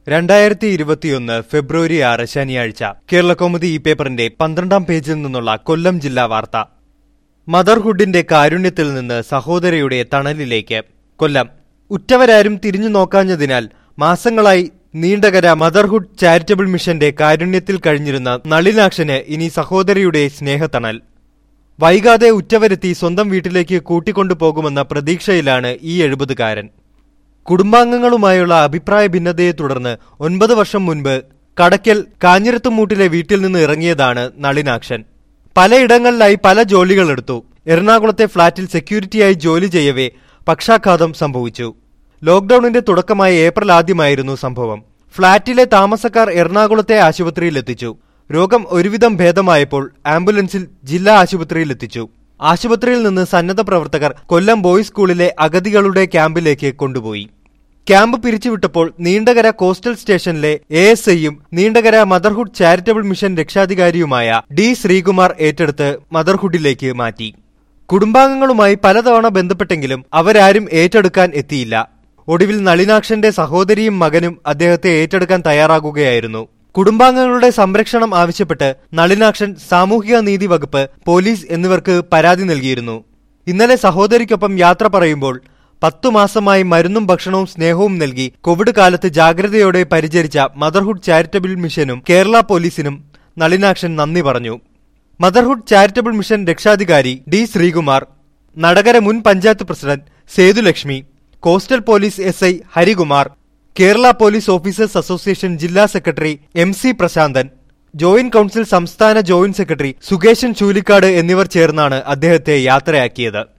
രണ്ടായിരത്തി ഇരുപത്തിയൊന്ന് ഫെബ്രുവരി ആറ് ശനിയാഴ്ച കേരളകൗമുദി ഈ പേപ്പറിന്റെ പന്ത്രണ്ടാം പേജിൽ നിന്നുള്ള കൊല്ലം ജില്ലാ വാർത്ത മദർഹുഡിന്റെ കാരുണ്യത്തിൽ നിന്ന് സഹോദരിയുടെ തണലിലേക്ക് കൊല്ലം ഉറ്റവരാരും തിരിഞ്ഞു നോക്കാഞ്ഞതിനാൽ മാസങ്ങളായി നീണ്ടകര മദർഹുഡ് ചാരിറ്റബിൾ മിഷന്റെ കാരുണ്യത്തിൽ കഴിഞ്ഞിരുന്ന നളിനാക്ഷന് ഇനി സഹോദരിയുടെ സ്നേഹത്തണൽ വൈകാതെ ഉറ്റവരെത്തി സ്വന്തം വീട്ടിലേക്ക് കൂട്ടിക്കൊണ്ടുപോകുമെന്ന പ്രതീക്ഷയിലാണ് ഈ എഴുപതുകാരൻ കുടുംബാംഗങ്ങളുമായുള്ള അഭിപ്രായ ഭിന്നതയെ തുടർന്ന് ഒൻപത് വർഷം മുൻപ് കടയ്ക്കൽ കാഞ്ഞിരത്തുമൂട്ടിലെ വീട്ടിൽ നിന്ന് ഇറങ്ങിയതാണ് നളിനാക്ഷൻ പലയിടങ്ങളിലായി പല ജോലികളെടുത്തു എറണാകുളത്തെ ഫ്ളാറ്റിൽ സെക്യൂരിറ്റിയായി ജോലി ചെയ്യവേ പക്ഷാഘാതം സംഭവിച്ചു ലോക്ഡൌണിന്റെ തുടക്കമായ ഏപ്രിൽ ആദ്യമായിരുന്നു സംഭവം ഫ്ളാറ്റിലെ താമസക്കാർ എറണാകുളത്തെ ആശുപത്രിയിൽ എത്തിച്ചു രോഗം ഒരുവിധം ഭേദമായപ്പോൾ ആംബുലൻസിൽ ജില്ലാ ആശുപത്രിയിൽ എത്തിച്ചു ആശുപത്രിയിൽ നിന്ന് സന്നദ്ധ പ്രവർത്തകർ കൊല്ലം ബോയ്സ് സ്കൂളിലെ അഗതികളുടെ ക്യാമ്പിലേക്ക് കൊണ്ടുപോയി ക്യാമ്പ് പിരിച്ചുവിട്ടപ്പോൾ നീണ്ടകര കോസ്റ്റൽ സ്റ്റേഷനിലെ എ എസ് ഐയും നീണ്ടകര മദർഹുഡ് ചാരിറ്റബിൾ മിഷൻ രക്ഷാധികാരിയുമായ ഡി ശ്രീകുമാർ ഏറ്റെടുത്ത് മദർഹുഡിലേക്ക് മാറ്റി കുടുംബാംഗങ്ങളുമായി പലതവണ ബന്ധപ്പെട്ടെങ്കിലും അവരാരും ഏറ്റെടുക്കാൻ എത്തിയില്ല ഒടുവിൽ നളിനാക്ഷന്റെ സഹോദരിയും മകനും അദ്ദേഹത്തെ ഏറ്റെടുക്കാൻ തയ്യാറാകുകയായിരുന്നു കുടുംബാംഗങ്ങളുടെ സംരക്ഷണം ആവശ്യപ്പെട്ട് നളിനാക്ഷൻ സാമൂഹിക നീതി വകുപ്പ് പോലീസ് എന്നിവർക്ക് പരാതി നൽകിയിരുന്നു ഇന്നലെ സഹോദരിക്കൊപ്പം യാത്ര പറയുമ്പോൾ പത്തു മാസമായി മരുന്നും ഭക്ഷണവും സ്നേഹവും നൽകി കോവിഡ് കാലത്ത് ജാഗ്രതയോടെ പരിചരിച്ച മദർഹുഡ് ചാരിറ്റബിൾ മിഷനും കേരള പോലീസിനും നളിനാക്ഷൻ നന്ദി പറഞ്ഞു മദർഹുഡ് ചാരിറ്റബിൾ മിഷൻ രക്ഷാധികാരി ഡി ശ്രീകുമാർ നടകര മുൻ panchayat president Sethulakshmi coastal police S I Harikumar Kerala police officers association ജില്ലാ secretary M C Prasanthan joint council സംസ്ഥാന ജോയിന്റ് സെക്രട്ടറി സുകേശൻ ചൂലിക്കാട് എന്നിവർ ചേർന്നാണ് അദ്ദേഹത്തെ യാത്രയാക്കിയത്